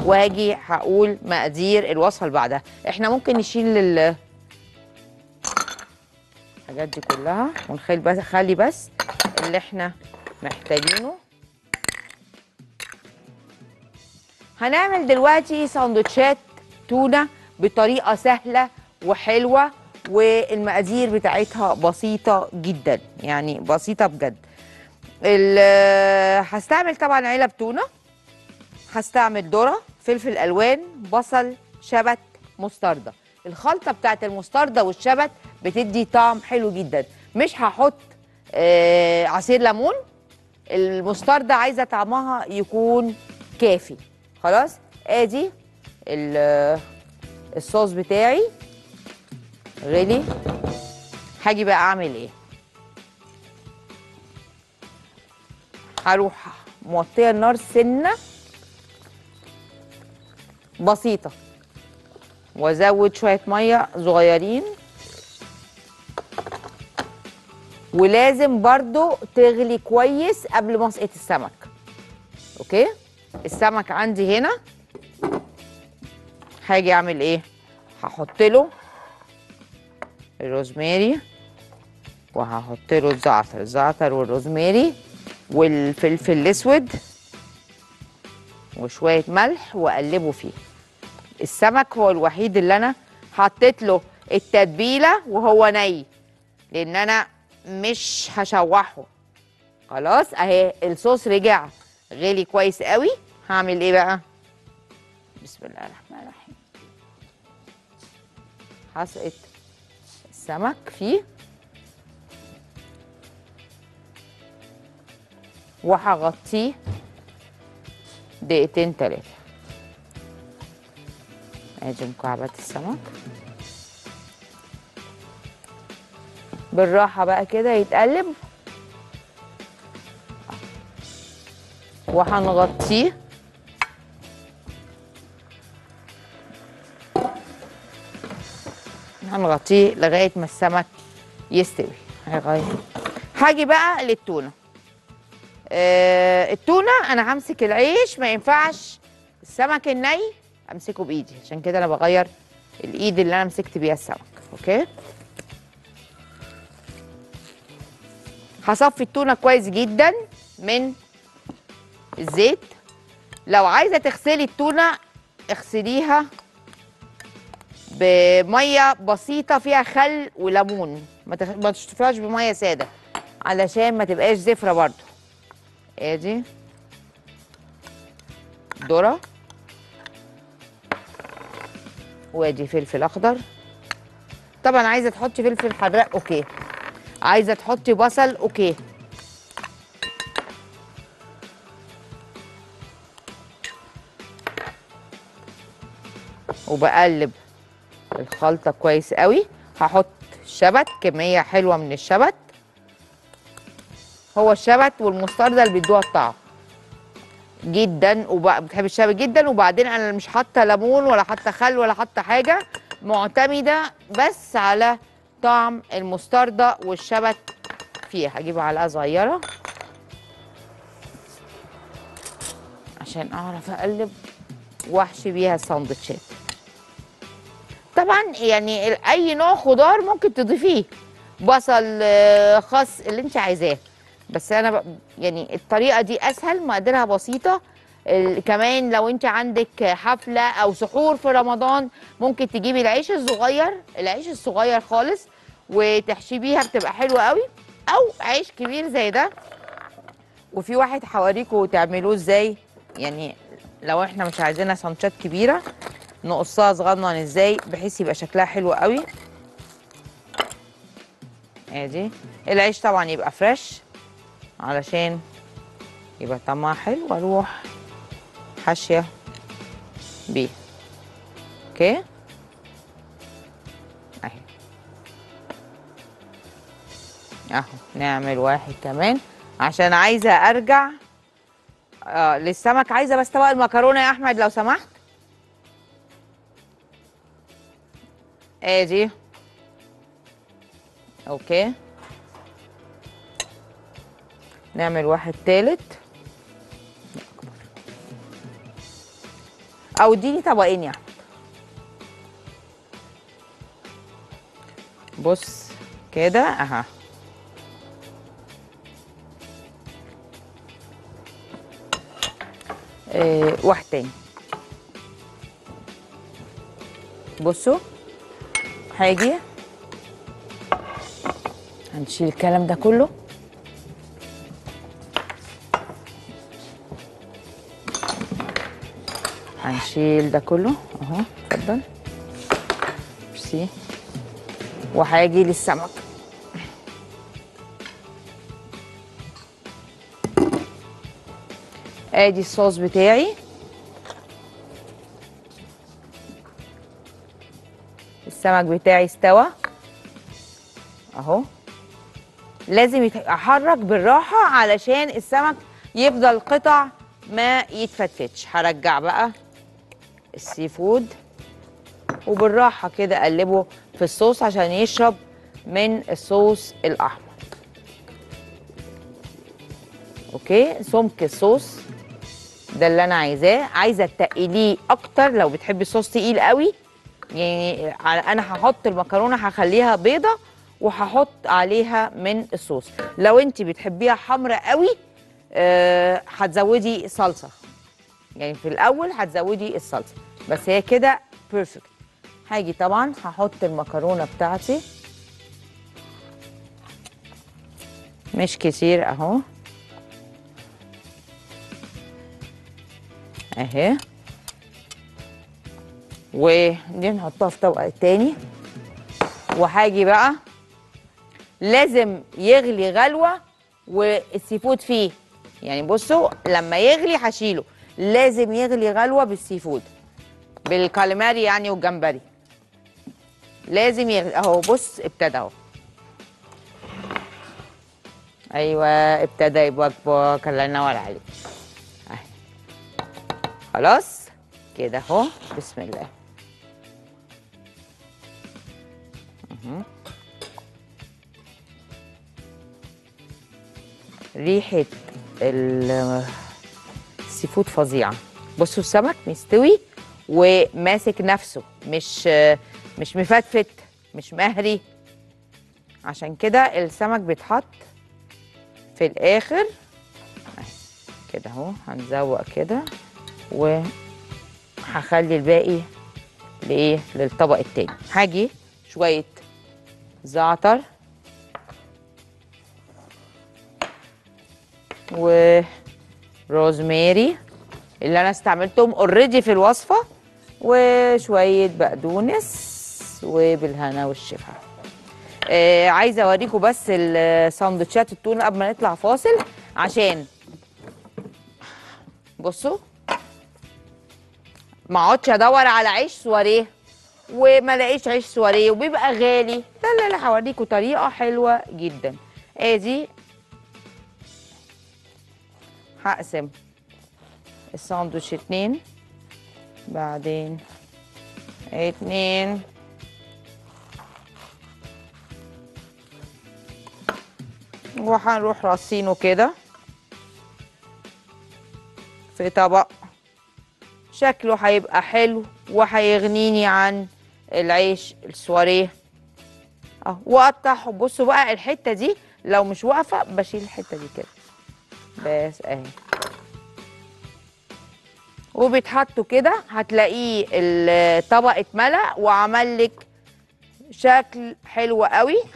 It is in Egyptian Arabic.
وهاجي هقول مقادير الوصفه اللي بعدها احنا ممكن نشيل ال الحاجات دي كلها ونخلي بس خلي بس اللي احنا محتاجينه هنعمل دلوقتي سندوتشات تونه بطريقه سهله وحلوه والمقادير بتاعتها بسيطه جدا يعني بسيطه بجد ال- هستعمل طبعا علب تونه هستعمل ذره فلفل الوان بصل شبت مستردة الخلطه بتاعت المستردة والشبت بتدي طعم حلو جدا مش هحط آه عصير ليمون المستردة عايزه طعمها يكون كافي خلاص ادي ال- الصوص بتاعي غلي هاجي بقى اعمل ايه هروح موطيه النار سنه بسيطه وازود شويه ميه صغيرين ولازم برضو تغلي كويس قبل ما اسقط السمك اوكي السمك عندي هنا هاجي اعمل ايه هحط له الروزماري وهحط له الزعتر الزعتر والروزماري والفلفل الاسود وشويه ملح واقلبه فيه السمك هو الوحيد اللي انا حطيت له التتبيله وهو ني لان انا مش هشوحه خلاص اهي الصوص رجع غلي كويس قوي هعمل ايه بقى بسم الله الرحمن الرحيم هسقط السمك فيه وهغطيه دقيقتين تلاتة ادي مكعبات السمك بالراحة بقى كده يتقلب وهنغطيه هنغطيه لغاية ما السمك يستوي هيغير هاجي بقى للتونة آه التونة أنا همسك العيش ما ينفعش السمك الني أمسكه بإيدي عشان كده أنا بغير الإيد اللي أنا مسكت بيها السمك أوكي هصفي التونة كويس جدا من الزيت لو عايزة تغسلي التونة اغسليها بميه بسيطه فيها خل وليمون ما تخ... ما تشطفيهاش بميه ساده علشان ما تبقاش زفره برضو ادي ذره وادي فلفل اخضر طبعا عايزه تحطي فلفل حراق اوكي عايزه تحطي بصل اوكي وبقلب الخلطه كويس قوي هحط شبت كميه حلوه من الشبت هو الشبت والمستردة اللي بيدوها الطعم جدا وبحب الشبت جدا وبعدين انا مش حاطه ليمون ولا حاطه خل ولا حاطه حاجه معتمده بس على طعم المستردة والشبت فيها هجيب معلقه صغيره عشان اعرف اقلب واحشي بيها الساندوتشات طبعا يعني ال- اي نوع خضار ممكن تضيفيه بصل آه، خس اللي انت عايزاه بس انا ب... يعني الطريقه دي اسهل مقاديرها بسيطه ال- كمان لو انت عندك حفله او سحور في رمضان ممكن تجيبي العيش الصغير العيش الصغير خالص وتحشي بيها بتبقى حلوه قوي او عيش كبير زي ده وفي واحد هوريكم تعملوه ازاي يعني لو احنا مش عايزينها سانشات كبيره نقصها صغنن ازاي بحيث يبقى شكلها حلو قوي ادي العيش طبعا يبقى فريش علشان يبقى طعمها حلو واروح حاشيه بيه اوكي اهي اهو نعمل واحد كمان عشان عايزه ارجع آه للسمك عايزه بس طبق المكرونه يا احمد لو سمحت ادي اوكي نعمل واحد تالت او اديني طبقين يا احمد بص كده اها آه واحد تاني بصوا هاجي هنشيل الكلام ده كله هنشيل ده كله اهو اتفضل ميرسي وهاجي للسمك ادي الصوص بتاعي السمك بتاعي استوى اهو لازم يت- احرك بالراحه علشان السمك يفضل قطع ما يتفتفتش هرجع بقى السي فود وبالراحه كده اقلبه في الصوص عشان يشرب من الصوص الاحمر اوكي سمك الصوص ده اللي انا عايزاه عايزه تقليه اكتر لو بتحبي الصوص تقيل قوي يعني على- انا هحط المكرونه هخليها بيضه وهحط عليها من الصوص لو انت بتحبيها حمراء قوي آه، هتزودي صلصه يعني في الاول هتزودي الصلصه بس هي كده بيرفكت هاجي طبعا هحط المكرونه بتاعتي مش كتير اهو اهي ودي نحطها في طبق تاني وهاجي بقى لازم يغلي غلوه والسي فود فيه يعني بصوا لما يغلي هشيله لازم يغلي غلوه بالسي فود بالكاليماري يعني والجمبري لازم يغلي اهو بص ابتدى اهو ايوه ابتدى يبقبق الله ينور عليك اهي خلاص كده اهو بسم الله مهم. ريحة ال- السي فود فظيعة بصوا السمك مستوي وماسك نفسه مش مش مفتفت مش مهري عشان كده السمك بيتحط في الآخر أهي، كده اهو هنزوق كده وهخلي الباقي لايه للطبق التاني هاجي شويه زعتر وروزماري اللي انا استعملتهم اوريدي في الوصفه وشويه بقدونس وبالهنا والشفا آه عايزه اوريكم بس الساندوتشات التونه قبل ما نطلع فاصل عشان بصوا ما اقعدش ادور على عيش سواريه وما الاقيش عيش سواريه وبيبقى غالي لا لا لا هوريكم طريقه حلوه جدا ادي هقسم الساندوتش اتنين بعدين اتنين وهنروح رصينه كده في طبق شكله هيبقى حلو وهيغنيني عن العيش السواريه اه واقطعه بصوا بقى الحته دي لو مش واقفه بشيل الحته دي كده بس اهي وبيتحطوا كده هتلاقيه الطبق اتملى وعمل لك شكل حلو قوي